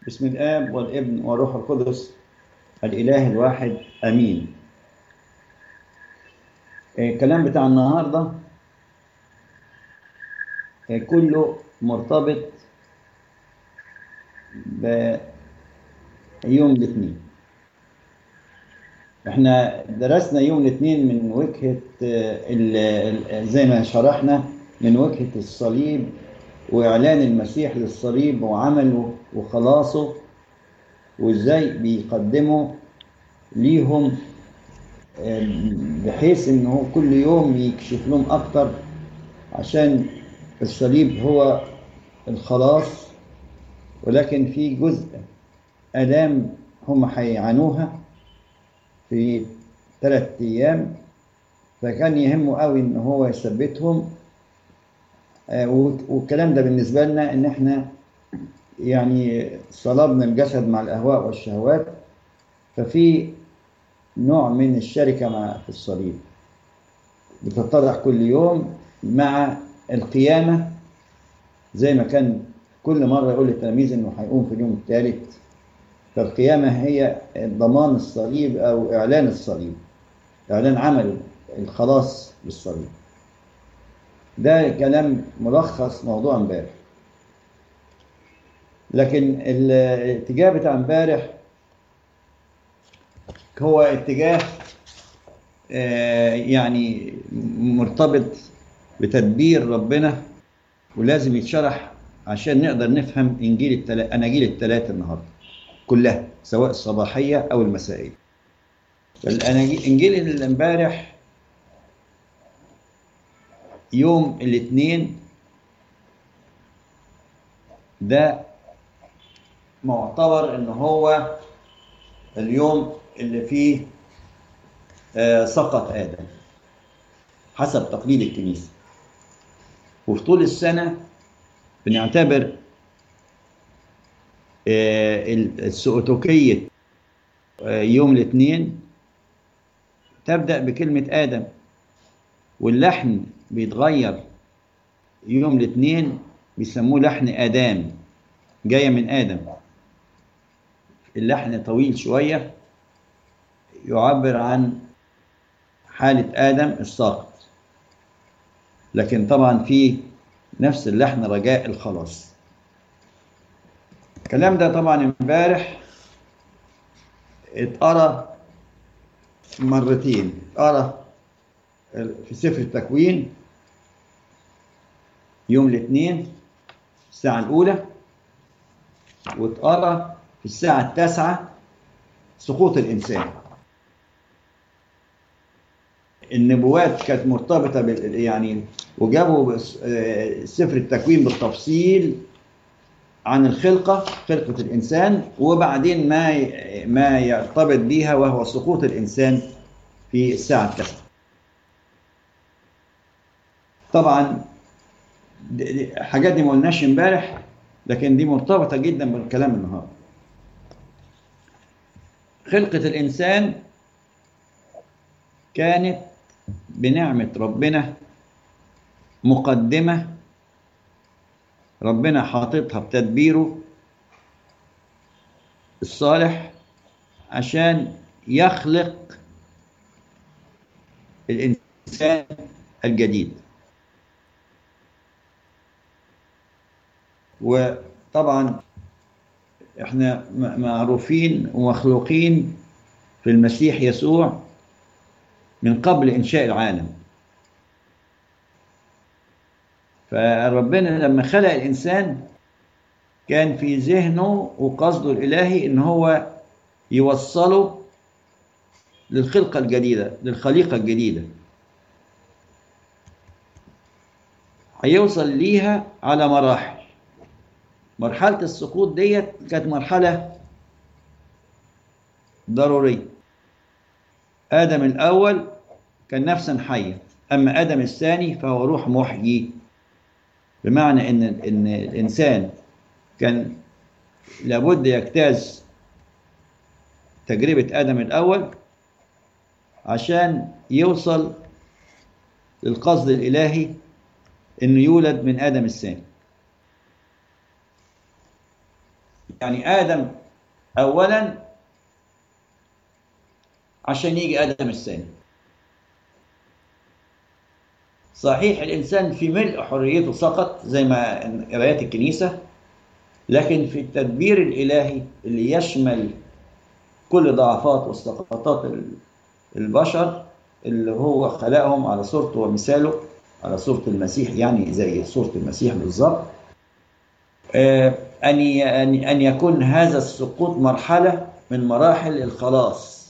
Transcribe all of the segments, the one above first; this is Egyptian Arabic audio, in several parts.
بسم الآب والابن والروح القدس الإله الواحد آمين الكلام بتاع النهاردة كله مرتبط بيوم الاثنين احنا درسنا يوم الاثنين من وجهة زي ما شرحنا من وجهة الصليب وإعلان المسيح للصليب وعمله وخلاصه وإزاي بيقدمه ليهم بحيث إنه كل يوم يكشف لهم أكتر عشان الصليب هو الخلاص ولكن في جزء آلام هم هيعانوها في ثلاث أيام فكان يهمه قوي إن هو يثبتهم والكلام ده بالنسبة لنا إن إحنا يعني صلبنا الجسد مع الأهواء والشهوات ففي نوع من الشركة مع في الصليب بتتضح كل يوم مع القيامة زي ما كان كل مرة يقول للتلاميذ إنه هيقوم في اليوم الثالث فالقيامة هي ضمان الصليب أو إعلان الصليب إعلان عمل الخلاص بالصليب ده كلام ملخص موضوع امبارح لكن الاتجاه بتاع امبارح هو اتجاه يعني مرتبط بتدبير ربنا ولازم يتشرح عشان نقدر نفهم انجيل التلا... اناجيل الثلاثه النهارده كلها سواء الصباحيه او المسائيه الانجيل اللي امبارح يوم الاثنين ده معتبر ان هو اليوم اللي فيه آه سقط ادم حسب تقليد الكنيسه وفي طول السنه بنعتبر آه السؤتوكيه آه يوم الاثنين تبدا بكلمه ادم واللحن بيتغير يوم الاثنين بيسموه لحن آدام جاية من آدم اللحن طويل شوية يعبر عن حالة آدم الساقط لكن طبعا في نفس اللحن رجاء الخلاص الكلام ده طبعا امبارح اتقرا مرتين اتقرا في سفر التكوين يوم الاثنين الساعة الأولى واتقرا في الساعة التاسعة سقوط الإنسان النبوات كانت مرتبطة بال يعني وجابوا سفر التكوين بالتفصيل عن الخلقة خلقة الإنسان وبعدين ما ما يرتبط بيها وهو سقوط الإنسان في الساعة التاسعة طبعا الحاجات دي ما قلناش امبارح لكن دي مرتبطه جدا بالكلام النهارده خلقه الانسان كانت بنعمه ربنا مقدمه ربنا حاططها بتدبيره الصالح عشان يخلق الانسان الجديد وطبعا احنا معروفين ومخلوقين في المسيح يسوع من قبل انشاء العالم فربنا لما خلق الانسان كان في ذهنه وقصده الالهي ان هو يوصله للخلقه الجديده للخليقه الجديده هيوصل ليها على مراحل مرحلة السقوط ديت كانت مرحلة ضرورية آدم الأول كان نفسا حية أما آدم الثاني فهو روح محيي بمعنى إن إن الإنسان كان لابد يجتاز تجربة آدم الأول عشان يوصل للقصد الإلهي إنه يولد من آدم الثاني يعني آدم أولا عشان يجي آدم الثاني صحيح الإنسان في ملء حريته سقط زي ما قرايات الكنيسة لكن في التدبير الإلهي اللي يشمل كل ضعفات وسقطات البشر اللي هو خلقهم على صورته ومثاله على صورة المسيح يعني زي صورة المسيح بالظبط أن أن يكون هذا السقوط مرحلة من مراحل الخلاص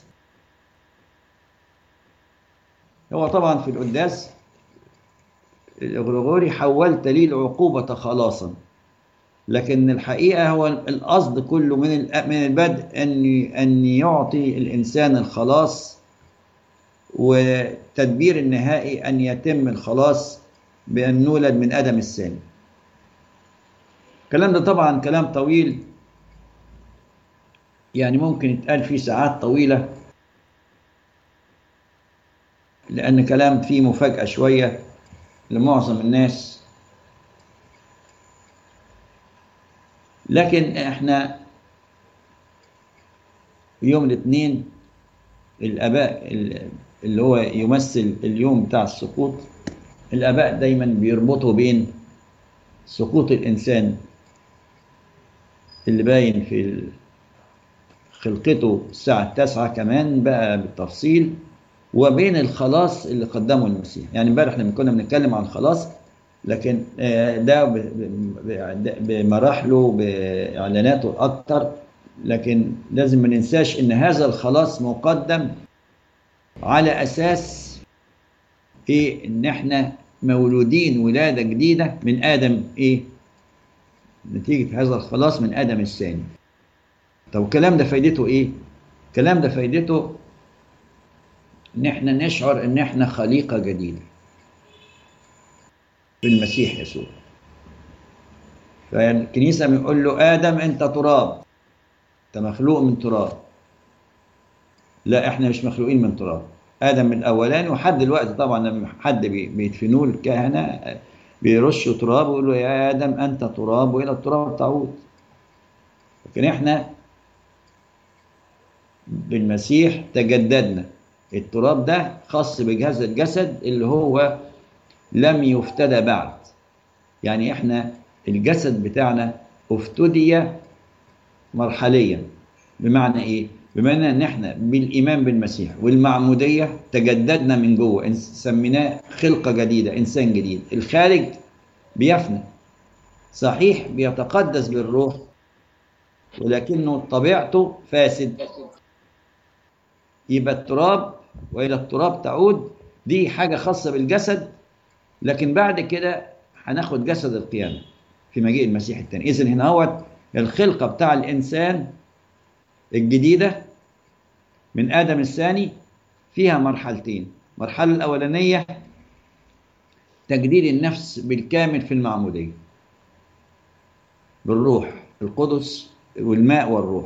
هو طبعا في القداس الغريغوري حولت لي العقوبة خلاصا لكن الحقيقة هو القصد كله من من البدء أن أن يعطي الإنسان الخلاص والتدبير النهائي أن يتم الخلاص بأن نولد من آدم الثاني الكلام ده طبعا كلام طويل يعني ممكن يتقال فيه ساعات طويلة لأن كلام فيه مفاجأة شوية لمعظم الناس لكن احنا يوم الاثنين الاباء اللي هو يمثل اليوم بتاع السقوط الاباء دايما بيربطوا بين سقوط الانسان اللي باين في خلقته الساعة التاسعة كمان بقى بالتفصيل وبين الخلاص اللي قدمه المسيح يعني امبارح لما كنا بنتكلم عن الخلاص لكن ده بمراحله باعلاناته اكتر لكن لازم ما ننساش ان هذا الخلاص مقدم على اساس ايه ان احنا مولودين ولاده جديده من ادم ايه نتيجه هذا الخلاص من ادم الثاني طب الكلام ده فايدته ايه الكلام ده فايدته ان احنا نشعر ان احنا خليقه جديده بالمسيح يسوع فالكنيسة بيقول له آدم أنت تراب أنت مخلوق من تراب لا إحنا مش مخلوقين من تراب آدم من الأولاني وحد دلوقتي طبعا لما حد بيدفنوه الكهنة بيرشوا تراب ويقولوا يا آدم أنت تراب وإلى التراب تعود لكن إحنا بالمسيح تجددنا التراب ده خاص بجهاز الجسد اللي هو لم يفتدى بعد يعني احنا الجسد بتاعنا افتدي مرحليا بمعنى ايه بمعنى ان احنا بالايمان بالمسيح والمعموديه تجددنا من جوه سميناه خلقه جديده انسان جديد الخارج بيفنى صحيح بيتقدس بالروح ولكنه طبيعته فاسد يبقى التراب والى التراب تعود دي حاجه خاصه بالجسد لكن بعد كده هناخد جسد القيامة في مجيء المسيح الثاني إذن هنا هو الخلقة بتاع الإنسان الجديدة من آدم الثاني فيها مرحلتين المرحلة الأولانية تجديد النفس بالكامل في المعمودية بالروح القدس والماء والروح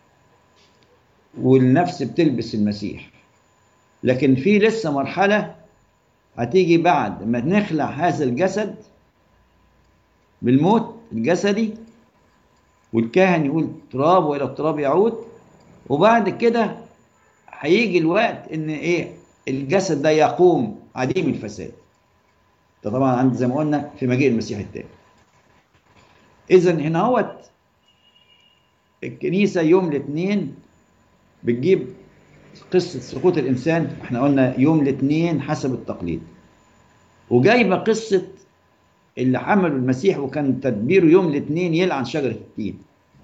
والنفس بتلبس المسيح لكن في لسه مرحلة هتيجي بعد ما نخلع هذا الجسد بالموت الجسدي والكاهن يقول تراب والى التراب يعود وبعد كده هيجي الوقت ان ايه الجسد ده يقوم عديم الفساد ده طبعا عند زي ما قلنا في مجيء المسيح الثاني اذا هنا هوت الكنيسه يوم الاثنين بتجيب قصة سقوط الإنسان احنا قلنا يوم الاثنين حسب التقليد وجايبة قصة اللي حملوا المسيح وكان تدبيره يوم الاثنين يلعن شجرة التين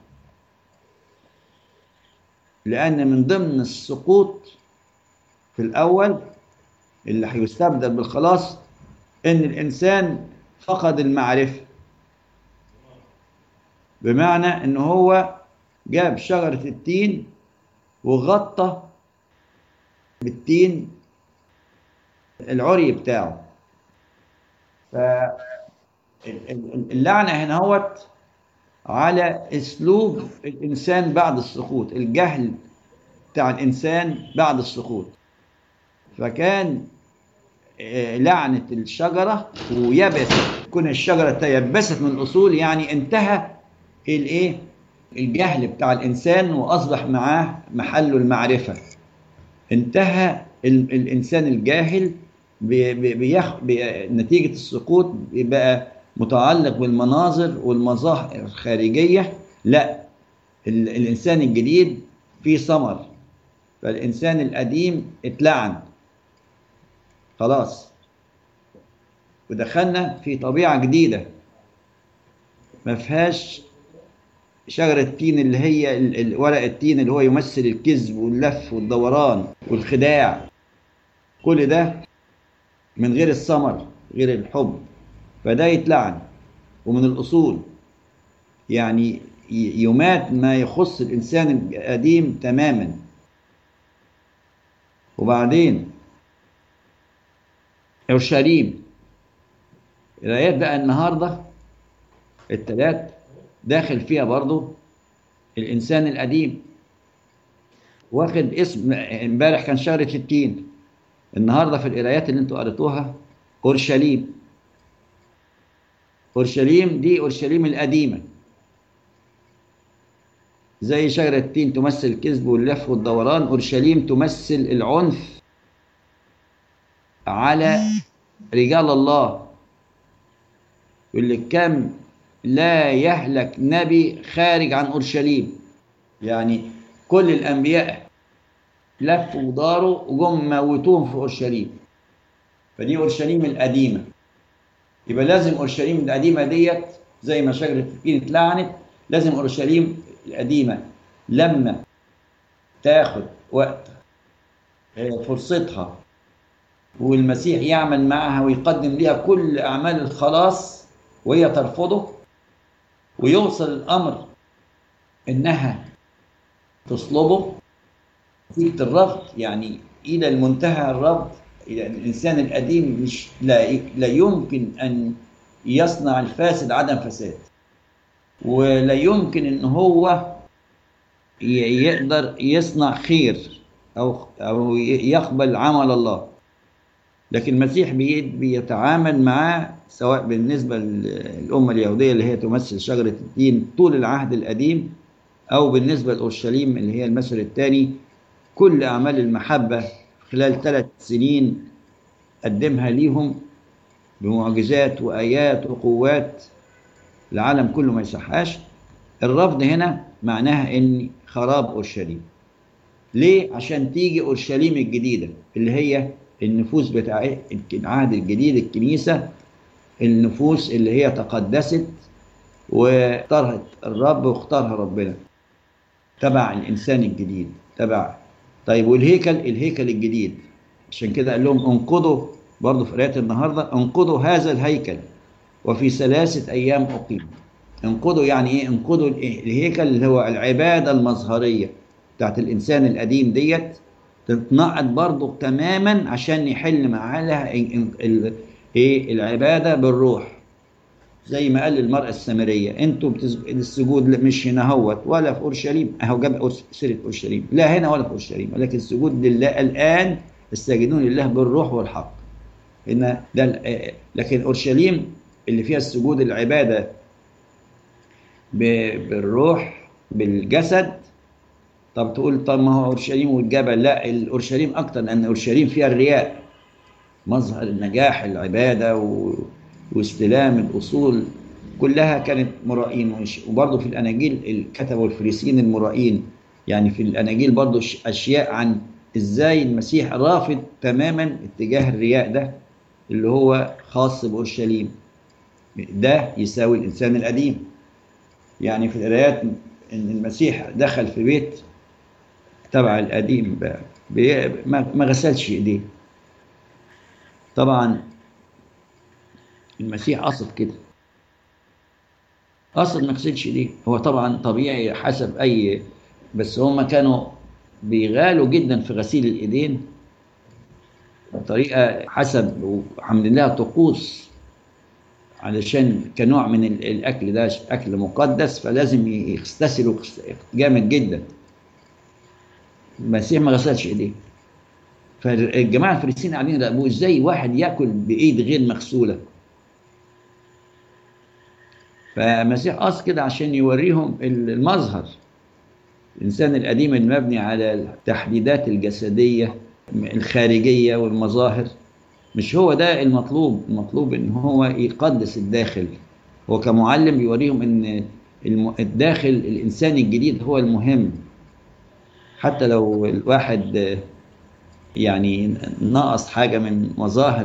لأن من ضمن السقوط في الأول اللي هيستبدل بالخلاص إن الإنسان فقد المعرفة بمعنى إن هو جاب شجرة التين وغطى بالتين العري بتاعه فاللعنة هنا هوت على اسلوب الانسان بعد السقوط الجهل بتاع الانسان بعد السقوط فكان لعنة الشجرة ويبس تكون الشجرة تيبست من الأصول يعني انتهى الايه الجهل بتاع الإنسان وأصبح معاه محله المعرفة انتهى ال- الإنسان الجاهل بي- بي- بيخ... بي... نتيجة السقوط بقى متعلق بالمناظر والمظاهر الخارجية لا ال... الإنسان الجديد فيه ثمر فالإنسان القديم اتلعن خلاص ودخلنا في طبيعة جديدة ما فيهاش شجرة التين اللي هي ال- ال- ورق التين اللي هو يمثل الكذب واللف والدوران والخداع كل ده من غير الثمر غير الحب فده يتلعن ومن الأصول يعني ي- يمات ما يخص الإنسان القديم تماما وبعدين اورشليم الآيات بقى النهارده التلات داخل فيها برضو الإنسان القديم واخد اسم امبارح كان شجرة التين النهارده في القرايات اللي انتوا قريتوها اورشليم اورشليم دي اورشليم القديمه زي شجره التين تمثل الكذب واللف والدوران اورشليم تمثل العنف على رجال الله يقول لك كم لا يهلك نبي خارج عن اورشليم يعني كل الانبياء لفوا وداروا وجم موتوهم في اورشليم فدي اورشليم القديمه يبقى لازم اورشليم القديمه ديت زي ما شجره التين اتلعنت لازم اورشليم القديمه لما تاخد وقت آه، فرصتها والمسيح يعمل معها ويقدم لها كل اعمال الخلاص وهي ترفضه ويوصل الامر انها تصلبه نتيجة الرفض يعني إلى المنتهى الرفض إلى الإنسان القديم مش لا, لا يمكن أن يصنع الفاسد عدم فساد ولا يمكن أن هو ي- يقدر يصنع خير أو أو يقبل عمل الله لكن المسيح بي- بيتعامل معاه سواء بالنسبة للأمة اليهودية اللي هي تمثل شجرة الدين طول العهد القديم أو بالنسبة لأورشليم اللي هي المثل الثاني كل أعمال المحبة خلال ثلاث سنين قدمها ليهم بمعجزات وآيات وقوات العالم كله ما يصحاش الرفض هنا معناها إن خراب أورشليم ليه؟ عشان تيجي أورشليم الجديدة اللي هي النفوس بتاع العهد الجديد الكنيسة النفوس اللي هي تقدست واختارت الرب واختارها ربنا تبع الإنسان الجديد تبع طيب والهيكل الهيكل الجديد عشان كده قال لهم انقضوا برضه في آيات النهارده انقضوا هذا الهيكل وفي ثلاثة أيام أقيم انقضوا يعني إيه؟ انقضوا الإيه؟ الهيكل اللي هو العبادة المظهرية بتاعت الإنسان القديم ديت تتنقض برضه تماما عشان يحل معاها ال- ال- ال- إيه العبادة بالروح زي ما قال المرأة السامرية انتوا بتز... السجود مش هنا هوت ولا في اورشليم اهو جاب أورس- سيرة اورشليم لا هنا ولا في اورشليم ولكن السجود لله الان الساجدون لله بالروح والحق ان ده ال- آه، لكن اورشليم اللي فيها السجود العبادة ب... بالروح بالجسد طب تقول طب ما هو اورشليم والجبل لا الاورشليم اكتر لان اورشليم فيها الرياء مظهر النجاح العبادة و... واستلام الأصول كلها كانت مرائين وش- وبرضه في الأناجيل الكتبوا الفريسيين المرائين يعني في الأناجيل برضه ش- أشياء عن إزاي المسيح رافض تماما اتجاه الرياء ده اللي هو خاص بأورشليم ده يساوي الإنسان القديم يعني في القرايات إن المسيح دخل في بيت تبع القديم بقى بي- ما ما غسلش إيديه طبعا المسيح قصد كده قصد ما يغسلش ايديه هو طبعا طبيعي حسب اي بس هم كانوا بيغالوا جدا في غسيل الايدين بطريقه حسب عاملين لها طقوس علشان كنوع من ال- الاكل ده اكل مقدس فلازم يغتسلوا جامد جدا المسيح ما غسلش ايديه فالجماعه الفريسيين قاعدين يراقبوه ازاي واحد ياكل بايد غير مغسوله فالمسيح قصد كده عشان يوريهم المظهر الإنسان القديم المبني على التحديدات الجسدية الخارجية والمظاهر مش هو ده المطلوب المطلوب ان هو يقدس الداخل هو كمعلم بيوريهم ان الداخل الانسان الجديد هو المهم حتى لو الواحد يعني نقص حاجة من مظاهر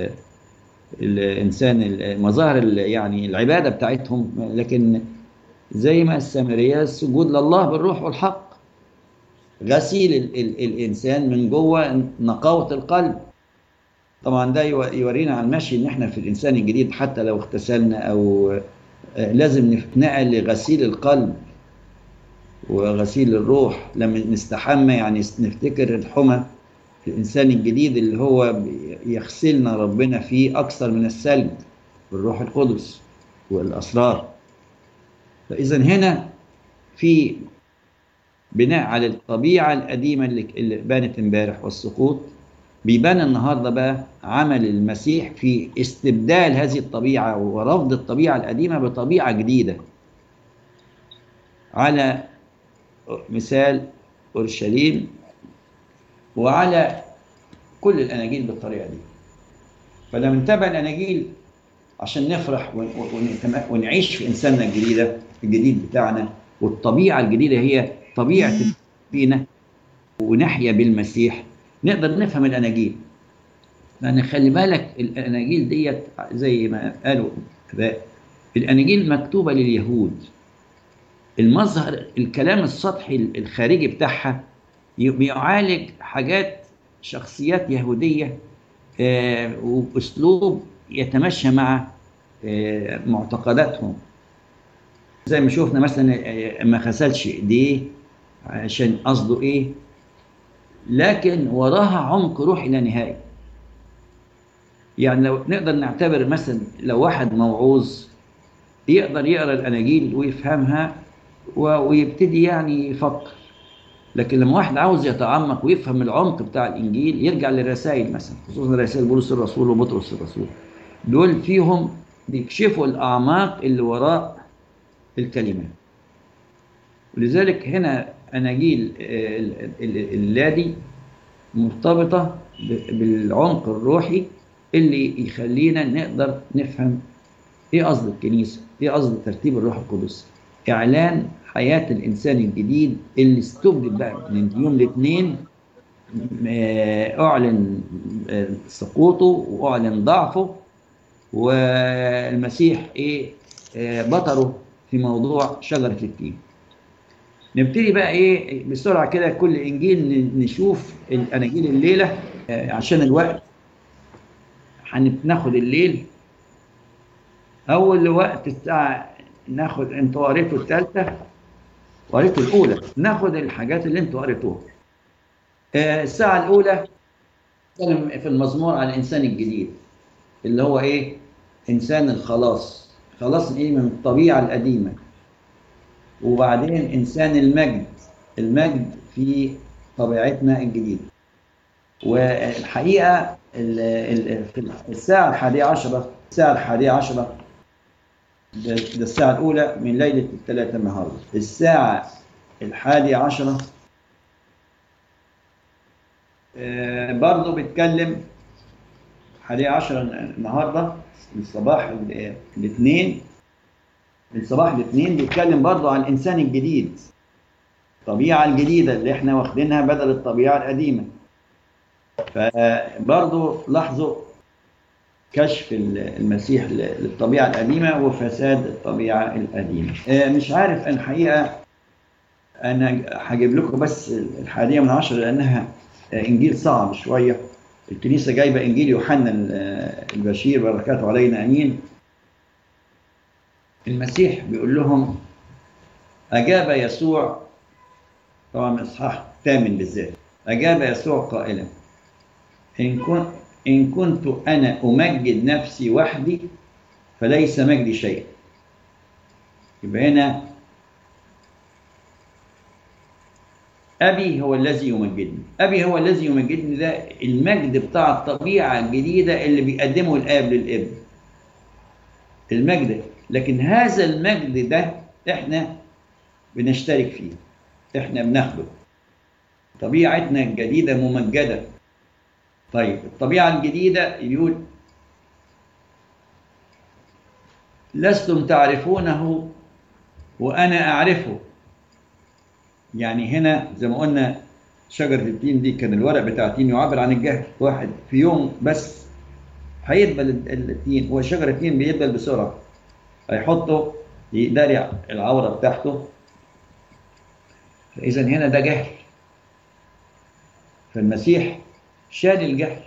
الإنسان مظاهر يعني العبادة بتاعتهم لكن زي ما السامرية السجود لله بالروح والحق غسيل ال ال الإنسان من جوه نقاوة القلب طبعا ده يورينا على المشي ان احنا في الانسان الجديد حتى لو اغتسلنا او لازم نتنقل لغسيل القلب وغسيل الروح لما نستحمى يعني نفتكر الحمى في الانسان الجديد اللي هو يغسلنا ربنا فيه اكثر من السلب بالروح القدس والاسرار فاذا هنا في بناء على الطبيعه القديمه اللي بانت امبارح والسقوط بيبان النهارده بقى عمل المسيح في استبدال هذه الطبيعه ورفض الطبيعه القديمه بطبيعه جديده على مثال اورشليم وعلى كل الاناجيل بالطريقه دي فلما نتابع الاناجيل عشان نفرح ونعيش في انساننا الجديده الجديد بتاعنا والطبيعه الجديده هي طبيعه فينا ونحيا بالمسيح نقدر نفهم الاناجيل لان خلي بالك الاناجيل ديت زي ما قالوا الاناجيل مكتوبه لليهود المظهر الكلام السطحي الخارجي بتاعها بيعالج حاجات شخصيات يهوديه واسلوب يتمشى مع معتقداتهم زي ما شفنا مثلا ما غسلش ايديه عشان قصده ايه لكن وراها عمق روحي لا نهائي يعني لو نقدر نعتبر مثلا لو واحد موعوظ يقدر يقرا الاناجيل ويفهمها ويبتدي يعني يفكر لكن لما واحد عاوز يتعمق ويفهم العمق بتاع الانجيل يرجع للرسائل مثلا خصوصا رسائل بولس الرسول وبطرس الرسول دول فيهم بيكشفوا الاعماق اللي وراء الكلمات ولذلك هنا اناجيل اللادي مرتبطه بالعمق الروحي اللي يخلينا نقدر نفهم ايه قصد الكنيسه ايه قصد ترتيب الروح القدس اعلان حياه الانسان الجديد اللي استبدل بقى من يوم الاثنين اعلن سقوطه واعلن ضعفه والمسيح ايه بطره في موضوع شجره التين نبتدي بقى ايه بسرعه كده كل انجيل نشوف الاناجيل الليله عشان الوقت هناخد الليل اول وقت الساعه ناخد انتوا قريتوا الثالثه وقريتوا الاولى ناخد الحاجات اللي انتوا قريتوها الساعه الاولى نتكلم في المزمور عن الانسان الجديد اللي هو ايه انسان الخلاص خلاص ايه من الطبيعه القديمه وبعدين انسان المجد المجد في طبيعتنا الجديده والحقيقه في الساعه الحادية عشرة الساعه الحادية عشرة ده الساعة الأولى من ليلة الثلاثة النهاردة الساعة الحادية عشرة برضه بيتكلم حادية عشرة النهاردة من صباح الاثنين من صباح الاثنين بيتكلم برضه عن الإنسان الجديد الطبيعة الجديدة اللي احنا واخدينها بدل الطبيعة القديمة فبرضه لاحظوا كشف المسيح للطبيعة القديمة وفساد الطبيعة القديمة مش عارف أنا الحقيقة أنا هجيب لكم بس الحادية من عشرة لأنها إنجيل صعب شوية الكنيسة جايبة إنجيل يوحنا البشير بركاته علينا أمين المسيح بيقول لهم أجاب يسوع طبعا إصحاح الثامن بالذات أجاب يسوع قائلا إن كنت إن كنت أنا أمجد نفسي وحدي فليس مجدي شيء يبقى هنا أبي هو الذي يمجدني أبي هو الذي يمجدني ده المجد بتاع الطبيعة الجديدة اللي بيقدمه الآب للابن المجد لكن هذا المجد ده احنا بنشترك فيه احنا بناخده طبيعتنا الجديدة ممجدة طيب الطبيعة الجديدة يقول لستم تعرفونه وأنا أعرفه يعني هنا زي ما قلنا شجرة التين دي كان الورق بتاع التين يعبر عن الجهل واحد في يوم بس هيدبل التين هو شجرة التين بيدبل بسرعة هيحطه يداري العورة بتاعته فإذا هنا ده جهل فالمسيح شال الجهل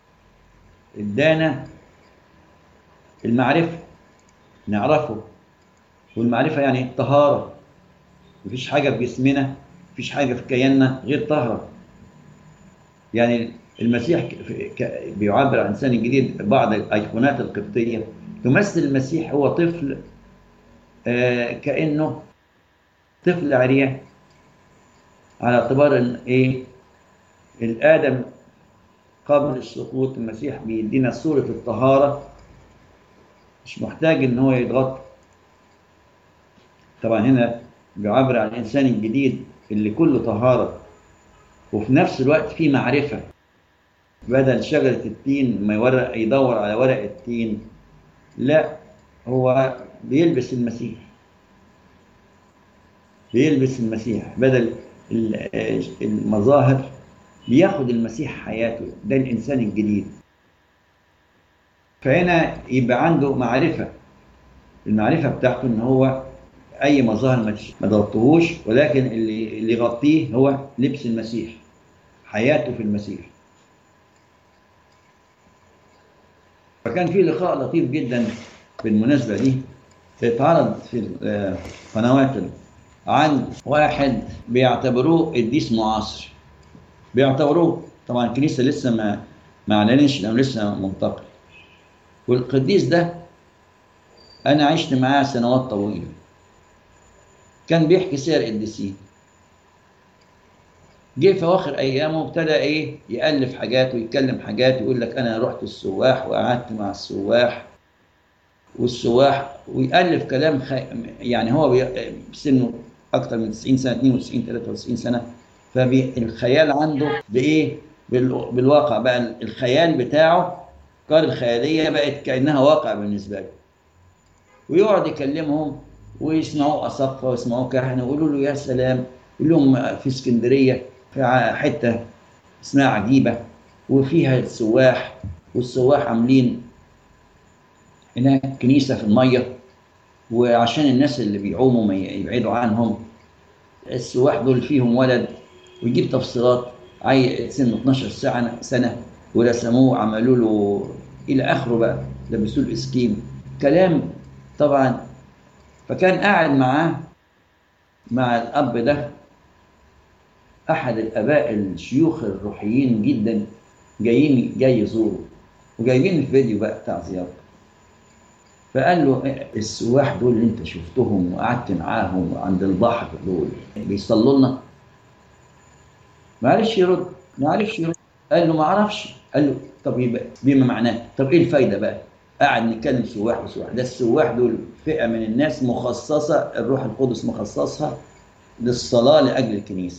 ادانا المعرفة نعرفه والمعرفة يعني الطهارة مفيش حاجة في جسمنا مفيش حاجة في كياننا غير طهرة يعني المسيح بيعبر عن الإنسان الجديد بعض الأيقونات القبطية تمثل المسيح هو طفل آه كأنه طفل عريان على اعتبار ان ايه الادم قبل السقوط المسيح بيدينا صورة الطهارة مش محتاج ان هو يتغطى طبعا هنا بيعبر عن الانسان الجديد اللي كله طهارة وفي نفس الوقت فيه معرفة بدل شجرة التين ما يورق يدور على ورق التين لا هو بيلبس المسيح بيلبس المسيح بدل المظاهر بياخد المسيح حياته ده الإنسان الجديد فهنا يبقى عنده معرفة المعرفة بتاعته إن هو أي مظاهر ما تغطيهوش ولكن اللي اللي يغطيه هو لبس المسيح حياته في المسيح فكان في لقاء لطيف جدا بالمناسبة دي اتعرض في القنوات عن واحد بيعتبروه قديس معاصر بيعتبروه طبعا الكنيسه لسه ما ما اعلنش لانه لسه منتقل والقديس ده انا عشت معاه سنوات طويله كان بيحكي سير قديسين جه في اواخر ايامه ابتدى ايه يالف حاجات ويتكلم حاجات يقول لك انا رحت السواح وقعدت مع السواح والسواح ويالف كلام خ... يعني هو سنه اكثر من 90 سنه 92 93 سنه فالخيال عنده بايه بال... بالواقع بقى الخيال بتاعه الافكار الخياليه بقت كانها واقع بالنسبه له ويقعد يكلمهم ويسمعوه اصفه ويسمعوه كهنه ويقولوا له يا سلام يقول لهم في اسكندريه في حته اسمها عجيبه وفيها السواح والسواح عاملين هناك كنيسه في الميه وعشان الناس اللي بيعوموا ما يبعدوا عنهم السواح دول فيهم ولد ويجيب تفصيلات عي سنه 12 سنه سنه ورسموه عملوا له الى اخره بقى لبسوه الاسكيم كلام طبعا فكان قاعد معاه مع الاب ده احد الاباء الشيوخ الروحيين جدا جايين جاي يزوره وجايبين الفيديو بقى بتاع زيارته فقال له السواح دول اللي انت شفتهم وقعدت معاهم عند البحر دول بيصلوا لنا ما عرفش يرد ما عرفش يرد قال له ما اعرفش قال له طب يبقى بما معناه طب ايه الفايده بقى قعد نتكلم سواح وسواح ده السواح دول فئه من الناس مخصصه الروح القدس مخصصها للصلاه لاجل الكنيسه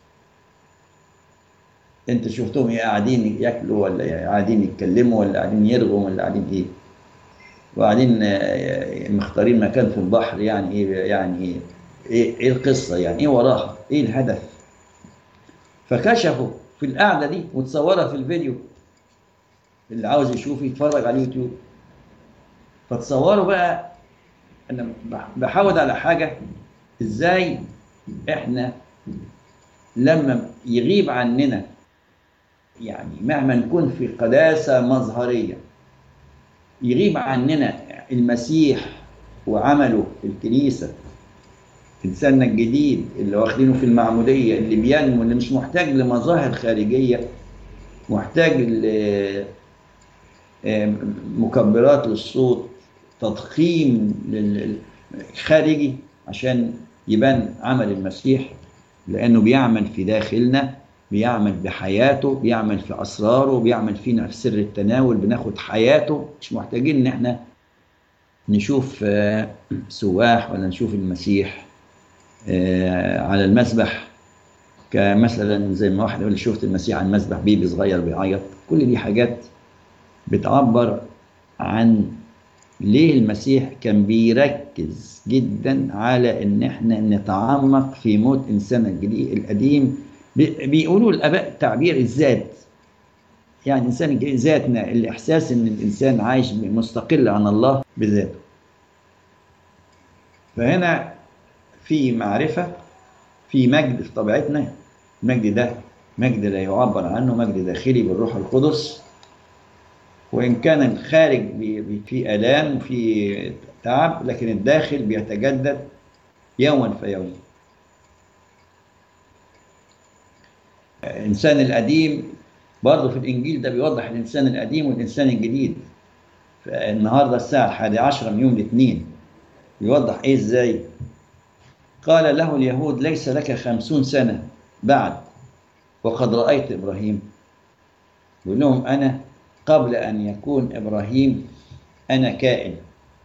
انت شفتهم قاعدين ياكلوا ولا قاعدين يتكلموا ولا قاعدين يرغوا ولا قاعدين ايه وبعدين مختارين مكان في البحر يعني ايه يعني ايه ايه, إيه القصه يعني ايه وراها ايه الهدف فكشفوا في القعده دي وتصورها في الفيديو اللي عاوز يشوف يتفرج على اليوتيوب فتصوروا بقى انا بحاول على حاجه ازاي احنا لما يغيب عننا يعني مهما نكون في قداسه مظهريه يغيب عننا المسيح وعمله في الكنيسة إنساننا الجديد اللي واخدينه في المعمودية اللي بينمو اللي مش محتاج لمظاهر خارجية محتاج مكبرات للصوت تضخيم خارجي عشان يبان عمل المسيح لأنه بيعمل في داخلنا بيعمل بحياته بيعمل في اسراره بيعمل فينا في سر التناول بناخد حياته مش محتاجين ان احنا نشوف آه، سواح ولا نشوف المسيح آه، على المسبح كمثلا زي ما واحد يقول شفت المسيح على المسبح بيبي صغير بيعيط كل دي حاجات بتعبر عن ليه المسيح كان بيركز جدا على ان احنا نتعمق في موت انسان الجديد القديم بي- بيقولوا الاباء تعبير الذات يعني الانسان الجديد ذاتنا الاحساس ان الانسان عايش مستقل عن الله بذاته فهنا في معرفه في مجد في طبيعتنا المجد ده مجد لا يعبر عنه مجد داخلي بالروح القدس وإن كان الخارج بي- بي- في آلام وفي تعب لكن الداخل بيتجدد يوما فيوم الإنسان القديم برضه في الإنجيل ده بيوضح الإنسان القديم والإنسان الجديد النهارده الساعة الحادية عشرة من يوم الاثنين يوضح إيه إزاي قال له اليهود ليس لك خمسون سنة بعد وقد رأيت إبراهيم يقول لهم أنا قبل أن يكون إبراهيم أنا كائن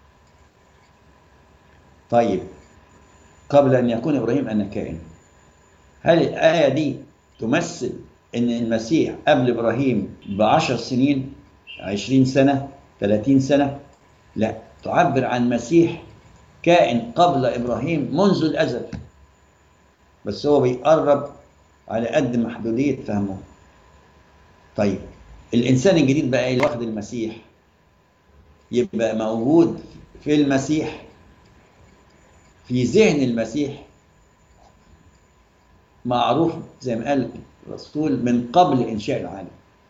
طيب قبل أن يكون إبراهيم أنا كائن هل الآية دي تمثل أن المسيح قبل إبراهيم بعشر سنين عشرين سنة ثلاثين سنة لا تعبر عن مسيح كائن قبل إبراهيم منذ الأزل بس هو بيقرب على قد محدودية فهمه طيب الإنسان الجديد بقى اللي واخد المسيح يبقى موجود في المسيح في ذهن المسيح معروف زي ما قال الرسول من قبل إنشاء العالم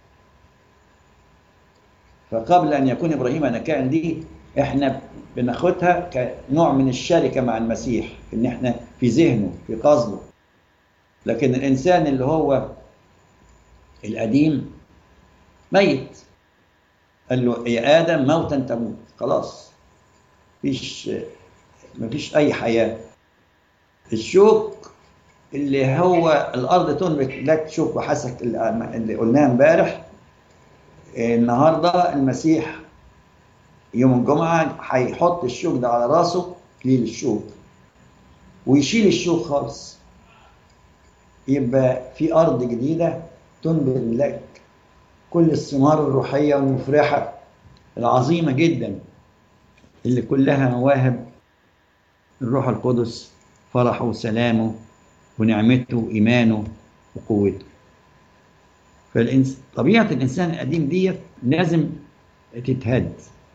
فقبل أن يكون إبراهيم أنا كائن دي إحنا بناخدها كنوع من الشركة مع المسيح إن إحنا في ذهنه في قصده لكن الإنسان اللي هو القديم ميت قال له يا آدم موتا تموت خلاص مفيش مفيش أي حياة الشوك اللي هو الأرض تنبت لك شوك وحسك اللي قلناه امبارح النهارده المسيح يوم الجمعة هيحط الشوك ده على راسه كليل الشوك ويشيل الشوك خالص يبقى في أرض جديدة تنبت لك كل الثمار الروحية المفرحة العظيمة جدا اللي كلها مواهب الروح القدس فرحه وسلامه ونعمته وإيمانه وقوته فالإنس... طبيعة الإنسان القديم ديت لازم تتهد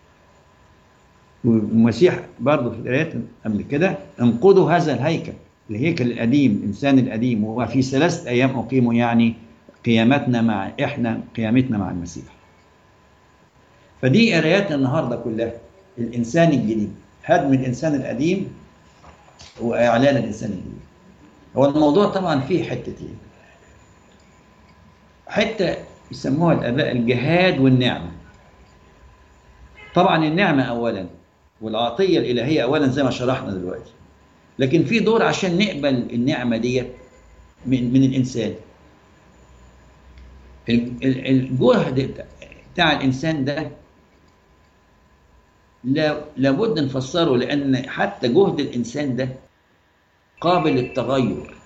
والمسيح برضه في الآيات قبل كده انقضوا هذا الهيكل الهيكل القديم الإنسان القديم وهو في ثلاثة أيام أقيموا يعني قيامتنا مع إحنا قيامتنا مع المسيح فدي قرايات النهاردة كلها الإنسان الجديد هدم الإنسان القديم وإعلان الإنسان الجديد هو الموضوع طبعا فيه حتتين حتة يسموها الآباء الجهاد والنعمة طبعا النعمة أولا والعطية الإلهية أولا زي ما شرحنا دلوقتي لكن في دور عشان نقبل النعمة ديت من, من الإنسان الجهد بتاع الإنسان ده لابد نفسره لأن حتى جهد الإنسان ده قابل للتغير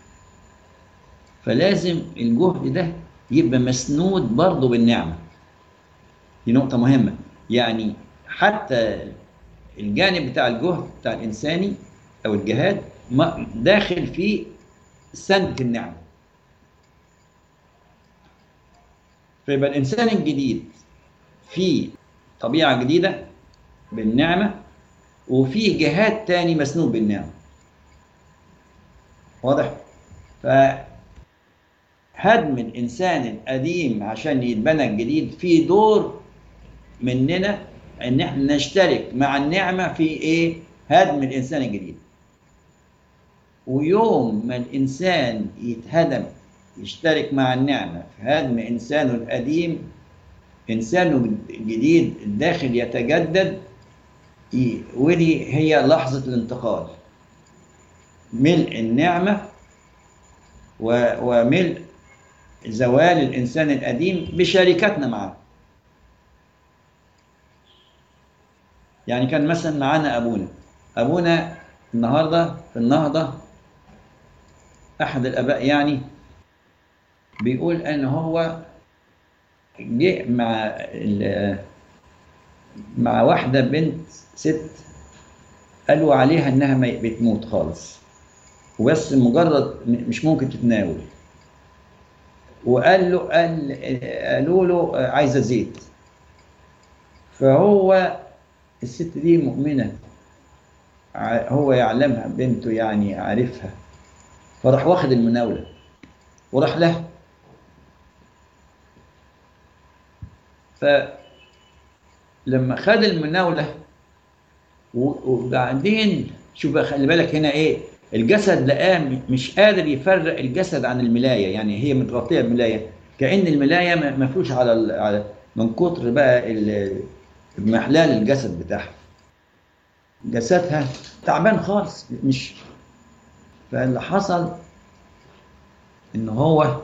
فلازم الجهد ده يبقى مسنود برضه بالنعمة دي نقطة مهمة يعني حتى الجانب بتاع الجهد بتاع الإنساني أو الجهاد داخل فيه سند النعمة فيبقى الإنسان الجديد في طبيعة جديدة بالنعمة وفي جهاد تاني مسنود بالنعمة واضح؟ فهدم الإنسان القديم عشان يتبنى الجديد في دور مننا إن احنا نشترك مع النعمة في إيه؟ هدم الإنسان الجديد ويوم ما الإنسان يتهدم يشترك مع النعمة في هدم إنسانه القديم إنسانه الجديد الداخل يتجدد ودي هي لحظة الانتقال ملء النعمة وملء زوال الإنسان القديم بشركتنا معه يعني كان مثلا معانا ابونا ابونا النهارده في النهضه احد الاباء يعني بيقول ان هو جه مع ال- مع واحده بنت ست قالوا عليها انها ما- بتموت خالص وبس مجرد م- مش ممكن تتناول وقال له قال قالوا له عايزه زيت فهو الست دي مؤمنه ع- هو يعلمها بنته يعني عارفها فراح واخد المناوله وراح لها فلما خد المناوله و- وبعدين شوف بقى خلي بالك هنا ايه الجسد لقاه م- مش قادر يفرق الجسد عن الملايه يعني هي متغطيه بملايه كأن الملايه م- مفروش على ال- على من كتر بقى ال- محلال الجسد بتاعها جسدها تعبان خالص مش فاللي حصل ان هو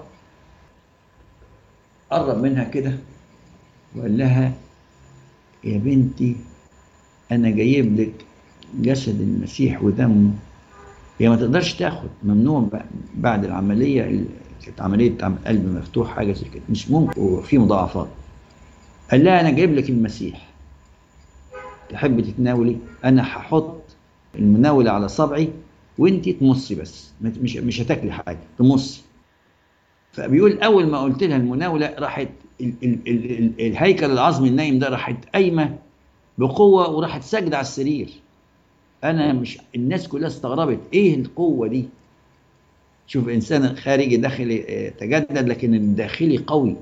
قرب منها كده وقال لها يا بنتي انا جايب لك جسد المسيح ودمه هي ما تقدرش تاخد ممنوع ب- بعد العمليه ال- كانت عمليه عم- قلب مفتوح حاجه زي كده مش ممكن وفي مضاعفات قال لها انا جايب لك المسيح تحب تتناولي انا هحط المناوله على صبعي وانت تمصي بس ما ت- مش مش هتاكلي حاجه تمصي فبيقول اول ما قلت لها المناوله راحت ال ال ال ال الهيكل العظمي النايم ده راحت قايمه بقوه وراحت ساجده على السرير انا مش الناس كلها استغربت ايه القوه دي شوف انسان خارجي داخلي آه، تجدد لكن الداخلي قوي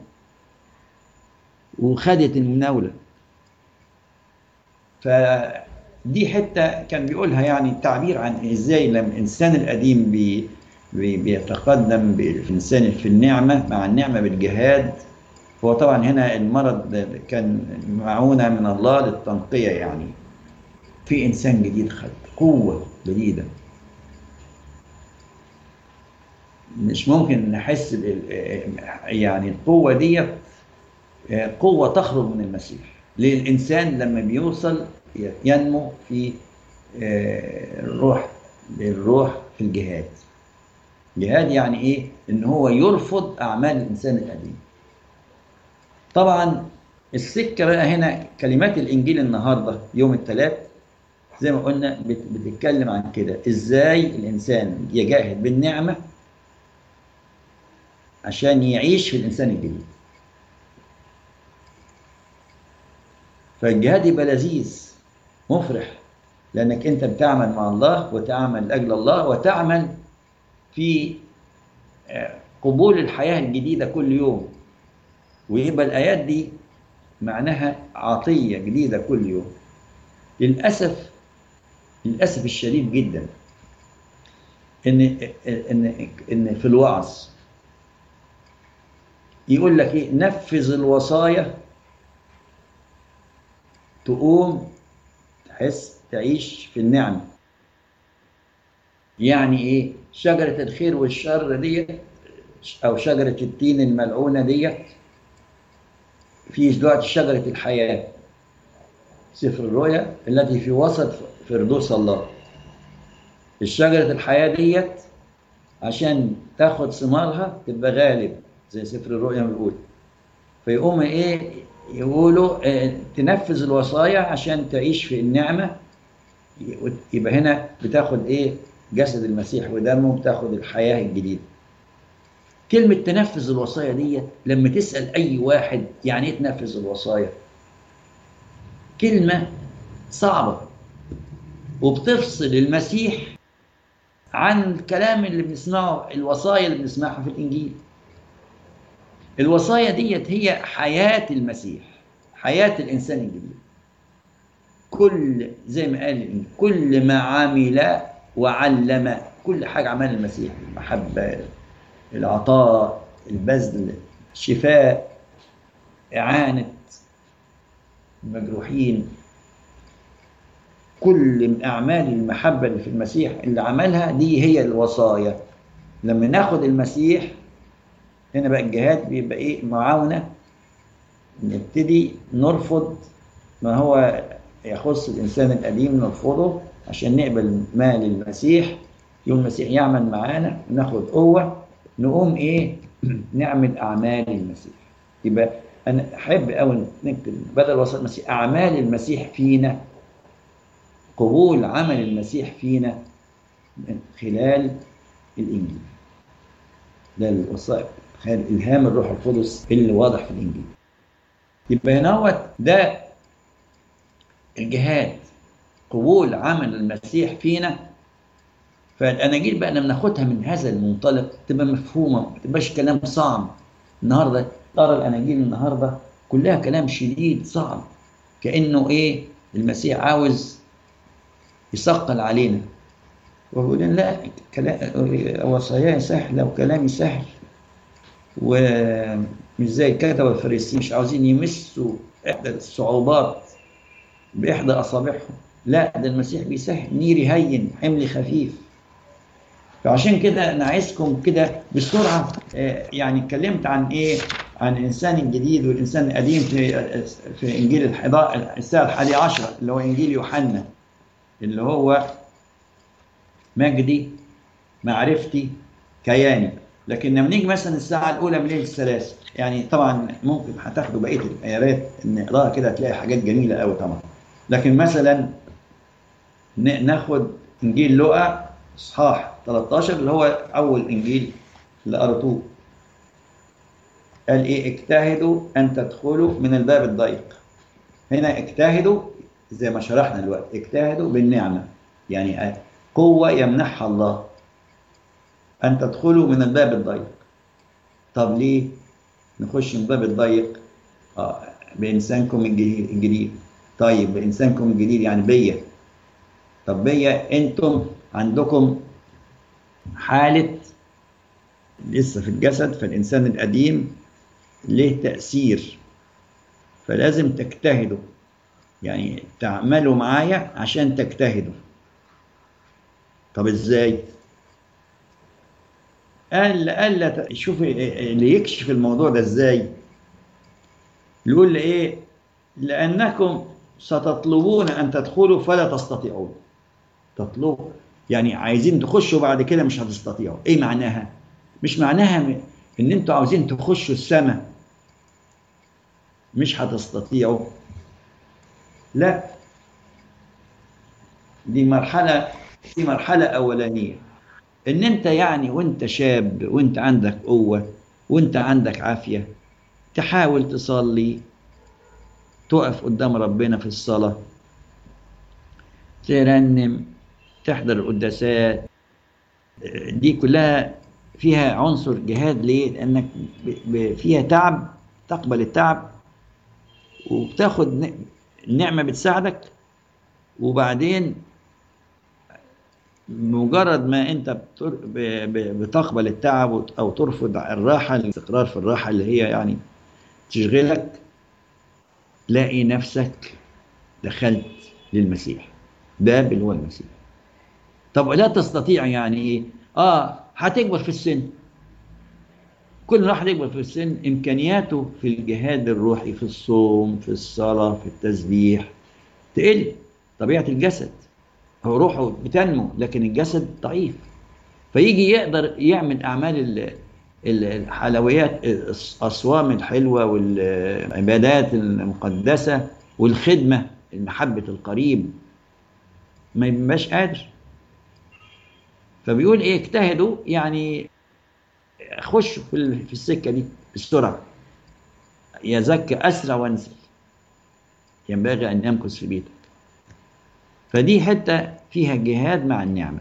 وخدت المناوله فدي حته كان بيقولها يعني تعبير عن ازاي لما الانسان القديم بي بي- بيتقدم بالانسان في النعمه مع النعمه بالجهاد هو طبعا هنا المرض كان معونه من الله للتنقيه يعني في انسان جديد خد قوه جديده مش ممكن نحس بال يعني القوه ديت قوه تخرج من المسيح للانسان لما بيوصل ينمو في آه، الروح الروح في الجهاد جهاد يعني ايه ان هو يرفض اعمال الانسان القديم طبعا السكه بقى هنا كلمات الانجيل النهارده يوم الثلاث زي ما قلنا بت- بتتكلم عن كده ازاي الانسان يجاهد بالنعمه عشان يعيش في الانسان الجديد فالجهاد يبقى لذيذ مفرح لانك انت بتعمل مع الله وتعمل لاجل الله وتعمل في آه، قبول الحياه الجديده كل يوم ويبقى الايات دي معناها عطيه جديده كل يوم للاسف للاسف الشديد جدا ان ان ان في الوعظ يقول لك ايه نفذ الوصايا تقوم تحس تعيش في النعمه يعني ايه شجره الخير والشر ديت او شجره التين الملعونه ديت في دلوقتي شجره الحياه سفر الرؤيا التي في وسط فردوس الله الشجرة الحياة ديت عشان تاخد ثمارها تبقى غالب زي سفر الرؤيا بيقول فيقوم ايه يقولوا اه تنفذ الوصايا عشان تعيش في النعمة يبقى هنا بتاخد ايه جسد المسيح ودمه بتاخد الحياة الجديدة كلمة تنفذ الوصايا ديت لما تسأل أي واحد يعني إيه تنفذ الوصايا؟ كلمة صعبة وبتفصل المسيح عن الكلام اللي بنسمعه الوصايا اللي بنسمعها في الإنجيل الوصايا ديت هي حياة المسيح حياة الإنسان الجديد كل زي ما قال الإنجيل كل ما عمل وعلم كل حاجة عمل المسيح المحبة العطاء البذل الشفاء إعانة المجروحين كل من أعمال المحبة اللي في المسيح اللي عملها دي هي الوصايا لما ناخد المسيح هنا بقى الجهاد بيبقى إيه معاونة نبتدي نرفض ما هو يخص الإنسان القديم نرفضه عشان نقبل ما للمسيح يوم المسيح يعمل معانا ناخد قوة نقوم إيه نعمل أعمال المسيح يبقى أنا أحب أوي نكتب بدل وسط المسيح أعمال المسيح فينا قبول عمل المسيح فينا من خلال الإنجيل ده الوصائف خلال إلهام الروح القدس اللي واضح في الإنجيل يبقى هنا ده الجهاد قبول عمل المسيح فينا فالاناجيل بقى لما ناخدها من هذا المنطلق تبقى مفهومه ما تبقاش كلام صعب النهارده ترى الاناجيل النهارده كلها كلام شديد صعب كانه ايه المسيح عاوز يثقل علينا ويقول لا كلام وصاياي سهله وكلامي سهل ومش زي الكتبه والفريسيين مش عاوزين يمسوا احدى الصعوبات باحدى اصابعهم لا ده المسيح بيسهل نيري هين حملي خفيف فعشان كده انا عايزكم كده بسرعه يعني اتكلمت عن ايه عن الانسان الجديد والانسان القديم في في انجيل الساعه الحادي عشر اللي هو انجيل يوحنا اللي هو مجدي معرفتي كياني لكن لما نيجي مثلا الساعه الاولى من ليله الثلاث يعني طبعا ممكن هتاخدوا بقيه الايات نقراها كده هتلاقي حاجات جميله قوي طبعا لكن مثلا ناخد انجيل لوقا اصحاح 13 اللي هو اول انجيل اللي قرأتوه قال ايه اجتهدوا ان تدخلوا من الباب الضيق هنا اجتهدوا زي ما شرحنا دلوقتي اجتهدوا بالنعمه يعني قوه يمنحها الله ان تدخلوا من الباب الضيق طب ليه نخش من الباب الضيق اه بانسانكم الجديد طيب بانسانكم الجديد يعني بيا طب بيا انتم عندكم حالة لسه في الجسد فالإنسان القديم له تأثير فلازم تجتهدوا يعني تعملوا معايا عشان تجتهدوا طب ازاي قال قال شوف اللي يكشف الموضوع ده ازاي يقول ايه لانكم ستطلبون ان تدخلوا فلا تستطيعون تطلبوا يعني عايزين تخشوا بعد كده مش هتستطيعوا ايه معناها مش معناها ان انتوا عاوزين تخشوا السماء مش هتستطيعوا لا دي مرحلة دي مرحلة أولانية إن أنت يعني وأنت شاب وأنت عندك قوة وأنت عندك عافية تحاول تصلي تقف قدام ربنا في الصلاة ترنم تحضر القداسات دي كلها فيها عنصر جهاد ليه؟ لأنك فيها تعب تقبل التعب وبتاخد النعمة بتساعدك وبعدين مجرد ما انت بتقبل التعب او ترفض الراحة الاستقرار في الراحة اللي هي يعني تشغلك تلاقي نفسك دخلت للمسيح باب اللي هو المسيح طب لا تستطيع يعني ايه اه هتكبر في السن كل واحد يكبر في السن امكانياته في الجهاد الروحي في الصوم في الصلاه في التسبيح تقل طبيعه الجسد هو روحه بتنمو لكن الجسد ضعيف فيجي يقدر يعمل اعمال الحلويات الاصوام الحلوه والعبادات المقدسه والخدمه محبه القريب ما يبقاش قادر فبيقول ايه اجتهدوا يعني خشوا في في السكه دي بسرعه يزكى اسرع وانزل ينبغي ان يمكث في بيتك فدي حته فيها جهاد مع النعمه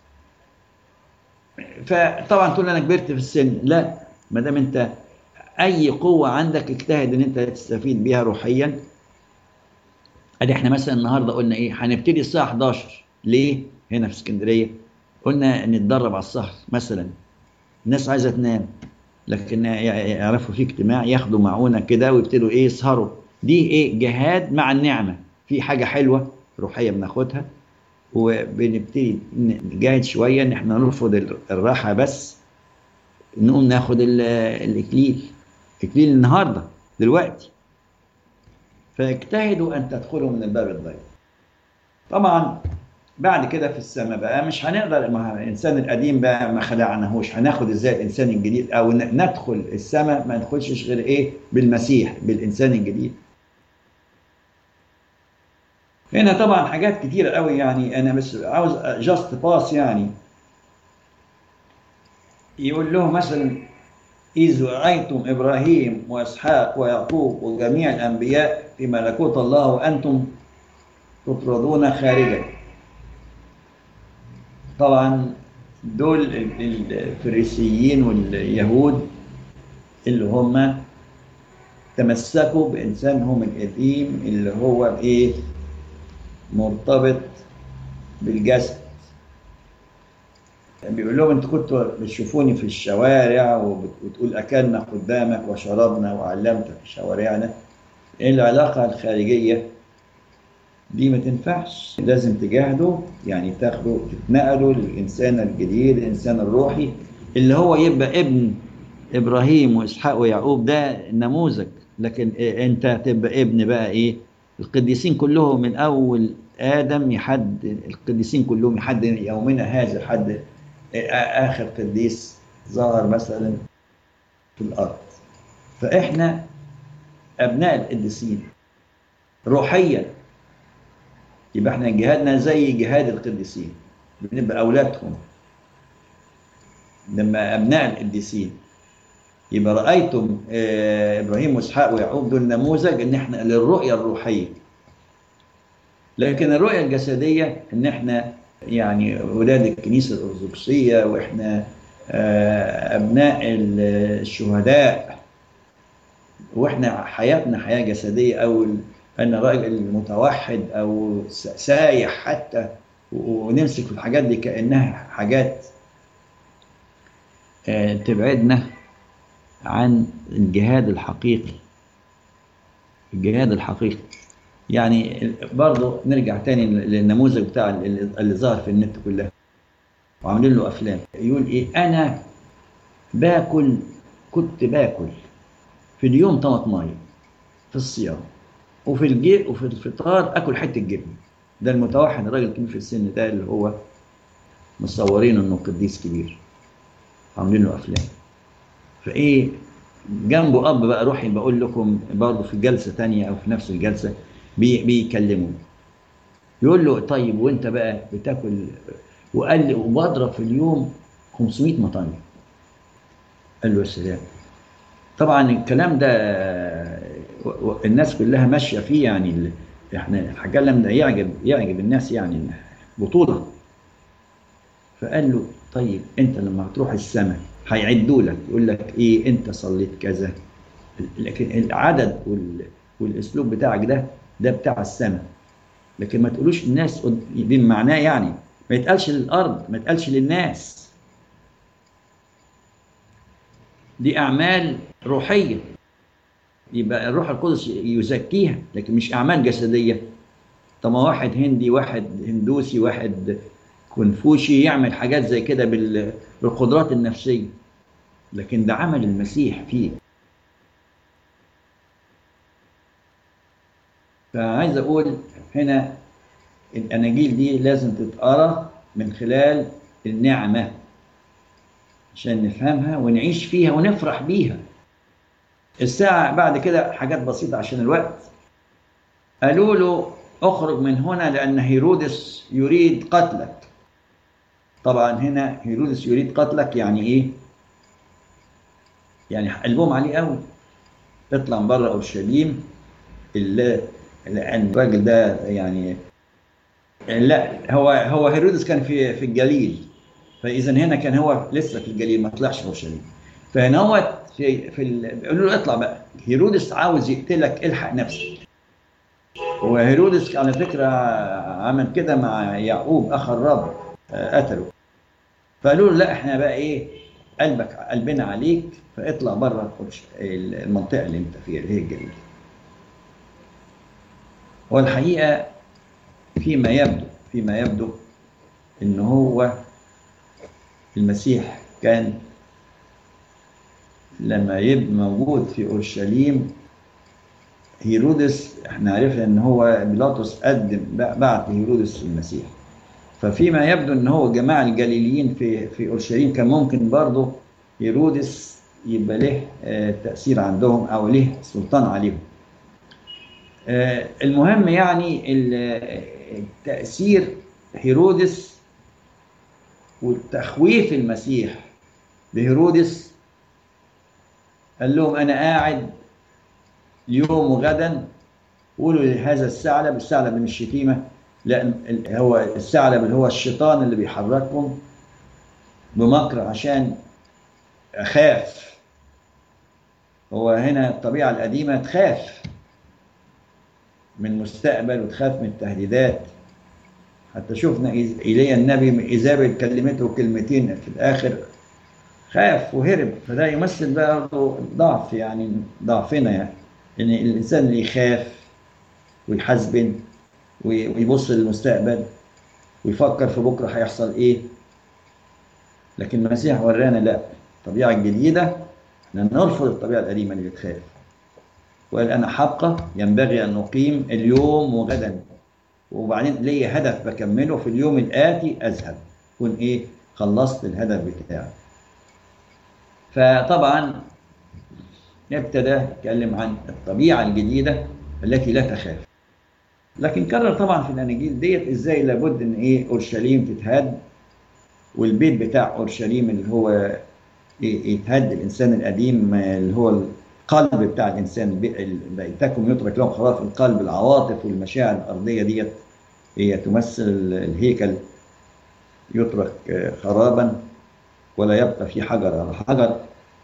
فطبعا تقول انا كبرت في السن لا ما دام انت اي قوه عندك اجتهد ان انت تستفيد بيها روحيا ادي احنا مثلا النهارده قلنا ايه هنبتدي الساعه 11 ليه هنا في اسكندريه قلنا نتدرب على السهر مثلا الناس عايزه تنام لكن يعرفوا في اجتماع ياخدوا معونه كده ويبتدوا ايه يسهروا دي ايه جهاد مع النعمه في حاجه حلوه روحيه بناخدها وبنبتدي نجاهد شويه ان احنا نرفض الراحه بس نقوم ناخد الاكليل اكليل النهارده دلوقتي فاجتهدوا ان تدخلوا من الباب الضيق طبعا بعد كده في السماء بقى مش هنقدر ما هو الانسان القديم بقى ما خلعناهوش هناخد ازاي الانسان الجديد او ن- ندخل السماء ما ندخلش غير ايه بالمسيح بالانسان الجديد هنا طبعا حاجات كتيرة قوي يعني انا بس عاوز جاست باس يعني يقول له مثلا إذ رأيتم إبراهيم وإسحاق ويعقوب وجميع الأنبياء في ملكوت الله وأنتم تطردون خارجا طبعا دول ال- الفريسيين واليهود اللي هم تمسكوا بإنسانهم القديم اللي هو إيه مرتبط بالجسد بيقول لهم انتوا كنتوا بتشوفوني في الشوارع وبت- وتقول اكلنا قدامك وشربنا وعلمت في شوارعنا ايه العلاقه الخارجيه دي ما تنفعش لازم تجاهدوا يعني تاخدوا تتنقلوا للانسان الجديد الانسان الروحي اللي هو يبقى ابن ابراهيم واسحاق ويعقوب ده نموذج لكن إيه انت تبقى ابن بقى ايه القديسين كلهم من اول ادم لحد القديسين كلهم لحد يومنا هذا لحد اخر قديس ظهر مثلا في الارض فاحنا ابناء القديسين روحيا يبقى احنا جهادنا زي جهاد القديسين بنبقى اولادهم لما ابناء القديسين يبقى رايتم آه، ابراهيم واسحاق ويعقوب دول نموذج ان احنا للرؤيه الروحيه لكن الرؤيه الجسديه ان احنا يعني ولاد الكنيسه الارثوذكسيه واحنا آه، ابناء الشهداء واحنا حياتنا حياه جسديه او انا راجل متوحد او س- سايح حتى و- ونمسك في الحاجات دي كانها حاجات آه، تبعدنا عن الجهاد الحقيقي الجهاد الحقيقي يعني برضه نرجع تاني للنموذج بتاع اللي اللي ظهر في النت كلها وعاملين له افلام يقول ايه انا باكل كنت باكل في اليوم طماطمايه في الصيام وفي الجي وفي الفطار اكل حته جبنه ده المتوحد الراجل الكبير في السن ده اللي هو مصورين انه قديس كبير عاملين له افلام فايه جنبه اب بقى روحي بقول لكم برضه في جلسه تانية او في نفس الجلسه بي بيكلموا يقول له طيب وانت بقى بتاكل وقال لي وبضرب في اليوم 500 مطعم قال له يا سلام طبعا الكلام ده و- و- الناس كلها ماشيه فيه يعني ال- احنا الكلام ده يعجب يعجب الناس يعني بطوله فقال له طيب انت لما هتروح السماء هيعدوا لك يقول لك ايه انت صليت كذا لكن العدد وال... والاسلوب بتاعك ده ده بتاع السماء لكن ما تقولوش الناس قد- دي معناه يعني ما يتقالش للارض ما يتقالش للناس دي اعمال روحيه يبقى الروح القدس يزكيها لكن مش اعمال جسديه طب ما واحد هندي واحد هندوسي واحد كونفوشي يعمل حاجات زي كده بال- بالقدرات النفسيه لكن ده عمل المسيح فيه فعايز اقول هنا الاناجيل دي لازم تتقرا من خلال النعمه عشان نفهمها ونعيش فيها ونفرح بيها الساعة بعد كده حاجات بسيطة عشان الوقت قالوا له اخرج من هنا لأن هيرودس يريد قتلك طبعا هنا هيرودس يريد قتلك يعني ايه يعني قلبهم عليه قوي اطلع من بره اورشليم الا لان الراجل ده يعني لا هو هو هيرودس كان في في الجليل فاذا هنا كان هو لسه في الجليل ما طلعش في اورشليم فهنا هو في في ال... بيقولوا له اطلع بقى هيرودس عاوز يقتلك الحق نفسك وهيرودس على فكره عمل كده مع يعقوب اخ الرب آه، قتله فقالوا له لا احنا بقى ايه قلبك قلبنا عليك فاطلع بره المنطقه اللي انت فيها اللي هي الجليل هو الحقيقه فيما يبدو فيما يبدو ان هو المسيح كان لما يبقى موجود في اورشليم هيرودس احنا عرفنا ان هو بيلاطس قدم بعت هيرودس المسيح ففيما يبدو ان هو جماعة الجليليين في في اورشليم كان ممكن برضه هيرودس يبقى له آه، تأثير عندهم او له سلطان عليهم آه، المهم يعني ال- تأثير هيرودس والتخويف المسيح بهيرودس قال لهم انا قاعد اليوم وغدا قولوا لهذا الثعلب الثعلب من الشتيمه لان ال- هو الثعلب اللي هو الشيطان اللي بيحركهم بمكر عشان اخاف هو هنا الطبيعه القديمه تخاف من المستقبل وتخاف من التهديدات حتى شفنا إيز- ايليا النبي ايزابل كلمته كلمتين في الاخر خاف وهرب فده يمثل برضه ضعف يعني ضعفنا يعني ان الانسان اللي يخاف ويحزبن وي- ويبص للمستقبل ويفكر في بكره هيحصل ايه لكن المسيح ورانا لا الطبيعه الجديده ان نرفض الطبيعه القديمه اللي بتخاف وقال انا حبقى ينبغي ان نقيم اليوم وغدا وبعدين ليا هدف بكمله في اليوم الاتي اذهب يكون ايه خلصت الهدف بتاعي فطبعا ابتدى يتكلم عن الطبيعه الجديده التي لا تخاف لكن كرر طبعا في الاناجيل ديت ازاي لابد ان ايه اورشليم تتهد والبيت بتاع اورشليم اللي هو إيه يتهد الانسان القديم اللي هو القلب بتاع الانسان البي- بيتكم يترك لهم خلاص القلب العواطف والمشاعر الارضيه ديت هي تمثل الهيكل يترك آه، خرابا ولا يبقى في حجر على حجر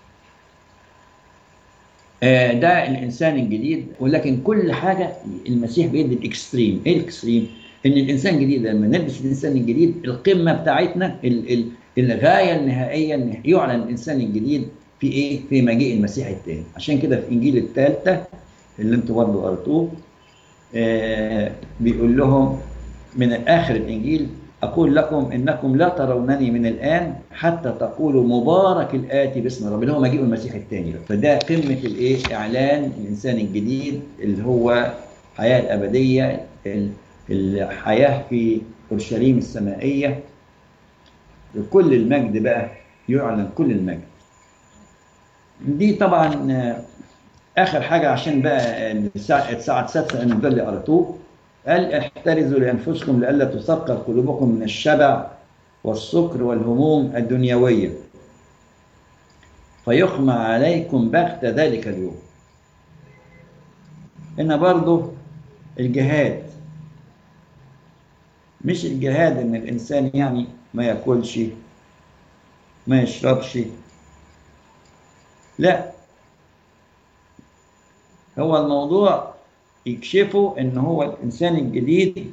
آه، ده الانسان الجديد ولكن كل حاجه المسيح بيدي الاكستريم ايه الاكستريم ان الانسان الجديد لما نلبس الانسان الجديد القمه بتاعتنا ال ال الغايه النهائيه ان يعلن الانسان الجديد في ايه في مجيء المسيح الثاني عشان كده في انجيل الثالثه اللي انتوا برضه قرأتوه آه، بيقول لهم من اخر الانجيل اقول لكم انكم لا ترونني من الان حتى تقولوا مبارك الاتي باسم رب اللي هو مجيء المسيح الثاني فده قمه الايه اعلان الانسان الجديد اللي هو الحياه الابديه ال- الحياه في اورشليم السمائيه كل المجد بقى يعلن كل المجد دي طبعا آه، اخر حاجه عشان بقى الساعه الساعه السادسه ان ده اللي قراتوه قال احترزوا لانفسكم لئلا تثقل قلوبكم من الشبع والسكر والهموم الدنيويه فيخمع عليكم بغت ذلك اليوم هنا برضو الجهاد مش الجهاد ان الانسان يعني ما ياكلش ما يشربش لا هو الموضوع يكشفوا ان هو الانسان الجديد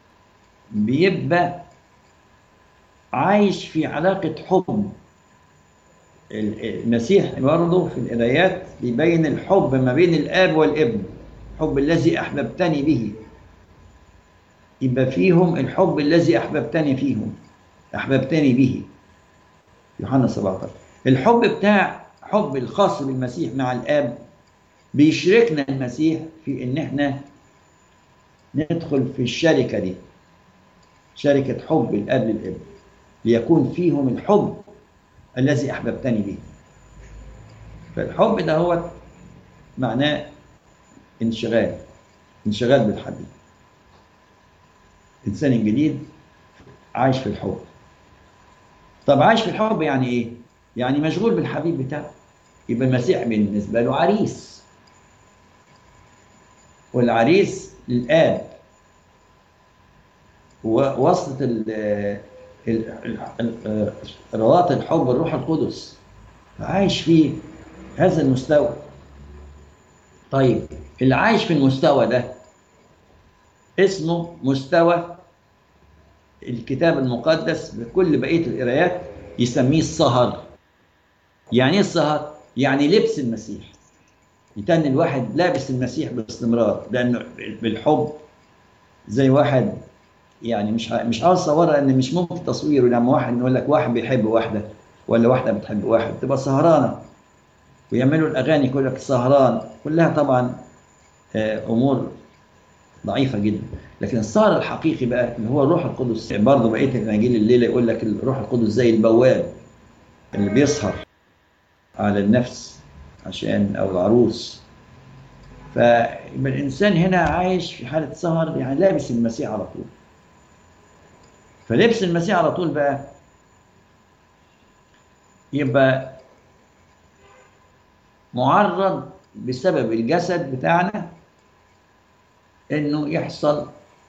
بيبقى عايش في علاقة حب ال- المسيح برضه في الآيات بيبين الحب ما بين الآب والابن الحب الذي أحببتني به يبقى فيهم الحب الذي أحببتني فيهم أحببتني به يوحنا 17 الحب بتاع حب الخاص بالمسيح مع الآب بيشركنا المسيح في ان احنا ندخل في الشركه دي شركه حب الاب للابن ليكون فيهم الحب الذي احببتني به فالحب ده هو معناه انشغال انشغال بالحبيب الانسان الجديد عايش في الحب طب عايش في الحب يعني ايه يعني مشغول بالحبيب بتاعه يبقى المسيح بالنسبه له عريس والعريس الآب ووصلة ال ال- ال- روات الحب الروح القدس عايش في هذا المستوى طيب اللي عايش في المستوى ده اسمه مستوى الكتاب المقدس بكل بقية القرايات يسميه السهر يعني ايه السهر؟ يعني لبس المسيح يتن الواحد لابس المسيح باستمرار لانه بالحب زي واحد يعني مش ع- مش عاوز اصورها ان مش ممكن تصويره لما واحد يقول لك واحد بيحب واحده ولا واحده بتحب واحد تبقى سهرانه ويعملوا الاغاني يقول لك سهران كلها طبعا آه، امور ضعيفه جدا لكن السهر الحقيقي بقى اللي هو الروح القدس برضه بقيه الاناجيل الليله يقول لك الروح القدس زي البواب اللي بيسهر على النفس عشان او العروس فيبقى الانسان هنا عايش في حاله سهر يعني لابس المسيح على طول فلبس المسيح على طول بقى يبقى معرض بسبب الجسد بتاعنا انه يحصل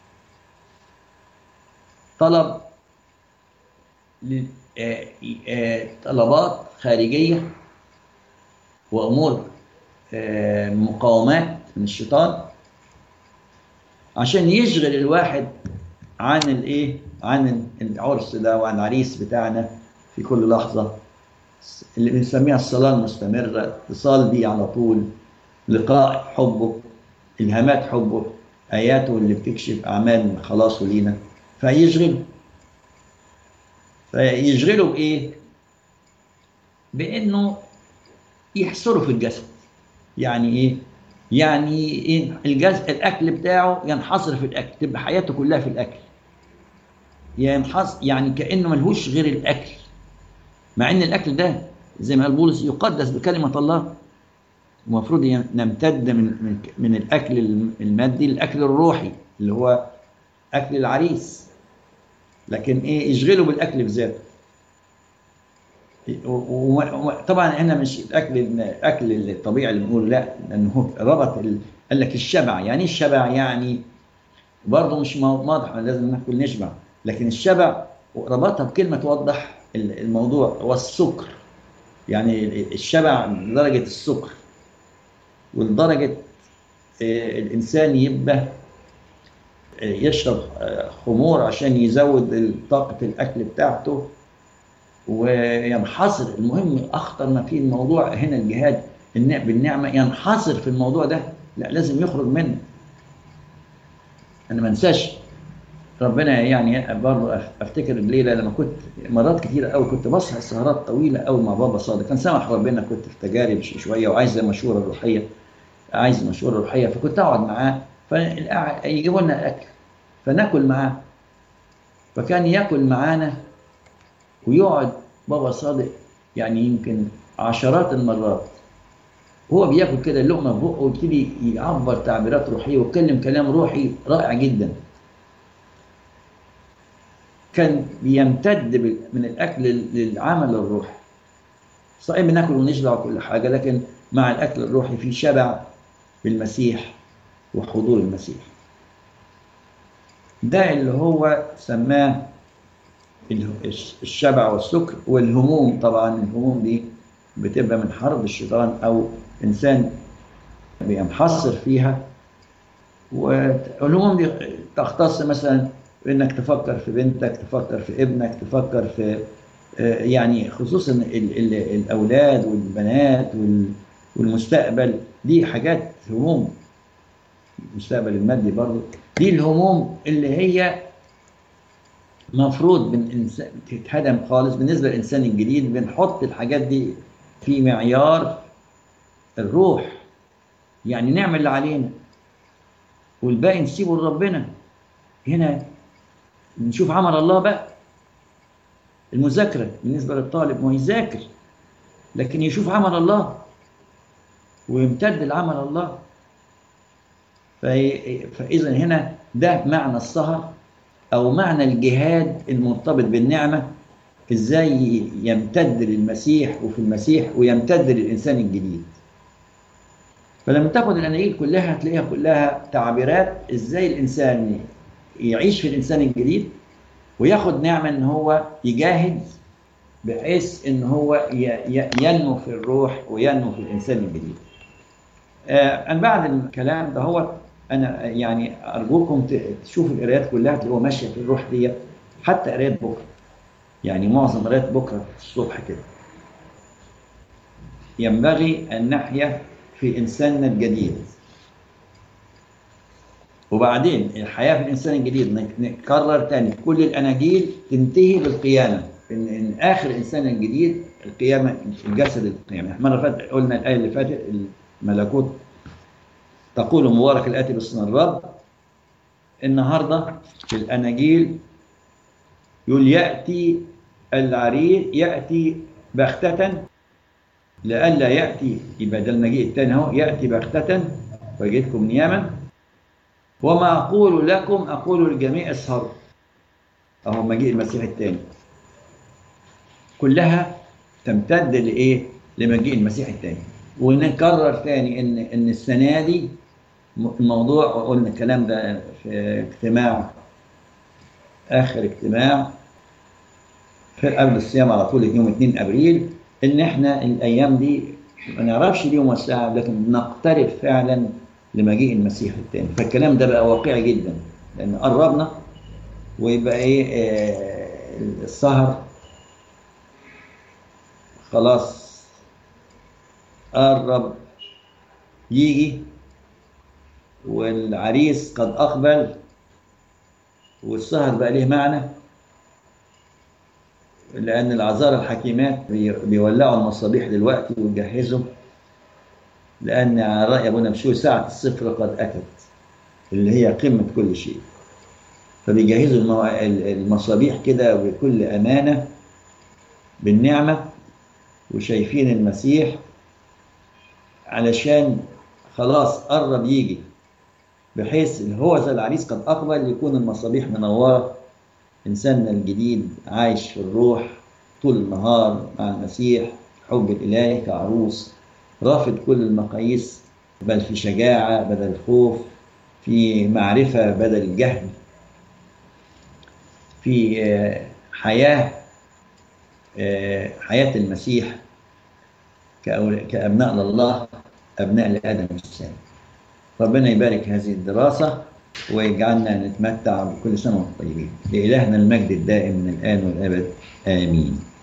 طلب ل- آه، آه، طلبات خارجيه وامور آه، مقاومات من الشيطان عشان يشغل الواحد عن الايه عن العرس ده وعن العريس بتاعنا في كل لحظه اللي بنسميها الصلاه المستمره اتصال بيه على طول لقاء حبه الهامات حبه اياته اللي بتكشف اعمال خلاصه لينا فيشغله فيشغله بايه بانه يحصره في الجسد يعني ايه يعني ايه الجسد الاكل بتاعه ينحصر في الاكل تبقى حياته كلها في الاكل ينحصر يعني كانه ملهوش غير الاكل مع ان الاكل ده زي ما قال بولس يقدس بكلمه الله المفروض ين- نمتد من من من الاكل المادي للاكل الروحي اللي هو اكل العريس لكن ايه يشغله بالاكل بذاته وطبعا احنا مش الاكل الاكل الطبيعي اللي بنقول لا لانه هو ربط ال... قال لك الشبع يعني ايه الشبع يعني برضه مش مو- واضح لازم ناكل نشبع لكن الشبع ربطها بكلمه توضح ال- الموضوع هو السكر يعني الشبع لدرجه السكر ولدرجه آه، الانسان يبقى آه، يشرب آه، خمور عشان يزود طاقه الاكل بتاعته وينحصر المهم اخطر ما في الموضوع هنا الجهاد الن- بالنعمه ينحصر في الموضوع ده لا لازم يخرج منه انا ما انساش ربنا يعني برضه أف- افتكر الليله لما كنت مرات كتيره قوي كنت بسهر سهرات طويله قوي مع بابا صادق كان سامح ربنا كنت في تجارب ش- شويه وعايز المشوره الروحيه عايز المشوره الروحيه فكنت اقعد معاه فيجيبوا لنا اكل فناكل معاه فكان ياكل معانا ويقعد بابا صادق يعني يمكن عشرات المرات وهو بياكل كده اللقمه في بقه ويبتدي يعبر تعبيرات روحيه ويتكلم كلام روحي رائع جدا كان بيمتد بال- من الاكل للعمل الروحي صحيح بناكل ونشبع كل حاجه لكن مع الاكل الروحي في شبع بالمسيح وحضور المسيح ده اللي هو سماه ال- الشبع والسكر والهموم طبعا الهموم دي بتبقى من حرب الشيطان او انسان بينحصر فيها والهموم دي تختص مثلا انك تفكر في بنتك تفكر في ابنك تفكر في آه، يعني خصوصا ال- ال- الاولاد والبنات وال- والمستقبل دي حاجات هموم المستقبل المادي برضه دي الهموم اللي هي مفروض بالإنسان تتهدم خالص بالنسبة للإنسان الجديد بنحط الحاجات دي في معيار الروح يعني نعمل اللي علينا والباقي نسيبه لربنا هنا نشوف عمل الله بقى المذاكرة بالنسبة للطالب ما يذاكر لكن يشوف عمل الله ويمتد لعمل الله في- فإذا هنا ده معنى السهر أو معنى الجهاد المرتبط بالنعمة إزاي يمتد للمسيح وفي المسيح ويمتد للإنسان الجديد فلما تاخد الأناجيل كلها هتلاقيها كلها تعبيرات إزاي الإنسان يعيش في الإنسان الجديد وياخد نعمة إن هو يجاهد بحيث إن هو ي- ي- ينمو في الروح وينمو في الإنسان الجديد آه، أنا بعد الكلام ده هو أنا يعني أرجوكم ت- تشوفوا القرايات كلها تلاقوها ماشية في الروح ديت حتى قراية بكرة يعني معظم قراية بكرة الصبح كده ينبغي أن نحيا في إنساننا الجديد وبعدين الحياة في الإنسان الجديد نك- نكرر تاني كل الأناجيل تنتهي بالقيامة إن, إن آخر الإنسان الجديد القيامة الجسد القيامة مرة فاتت قلنا الآية اللي فاتت الملكوت تقول مبارك الآتي باسم الرب النهاردة في الأناجيل يقول يأتي العريس يأتي بغتة لئلا يأتي يبقى ده المجيء الثاني اهو يأتي بغتة ويجدكم نياما وما أقول لكم أقول للجميع اسهروا أهو مجيء المسيح الثاني كلها تمتد لإيه؟ لمجيء المسيح الثاني ونكرر تاني إن إن السنة دي الموضوع وقلنا الكلام ده في اجتماع آخر اجتماع في قبل الصيام على طول يوم 2 ابريل ان احنا الايام دي ما نعرفش اليوم والساعه لكن نقترب فعلا لمجيء المسيح الثاني فالكلام ده بقى واقعي جدا لان قربنا ويبقى ايه آه السهر خلاص قرب يجي والعريس قد اقبل والسهر بقى ليه معنى لأن العذارى الحكيمات بيولعوا المصابيح دلوقتي ويجهزوا لأن على رأي أبونا مشهور ساعة الصفر قد أتت اللي هي قمة كل شيء فبيجهزوا المصابيح كده بكل أمانة بالنعمة وشايفين المسيح علشان خلاص قرب يجي بحيث هو زي العريس قد أقبل يكون المصابيح منورة إنساننا الجديد عايش في الروح طول النهار مع المسيح حب الإلهي كعروس رافض كل المقاييس بل في شجاعة بدل الخوف في معرفة بدل الجهل في حياة حياة المسيح كأبناء لله أبناء لآدم الثاني ربنا يبارك هذه الدراسة ويجعلنا نتمتع بكل سنة وانتم طيبين لإلهنا المجد الدائم من الآن والأبد آمين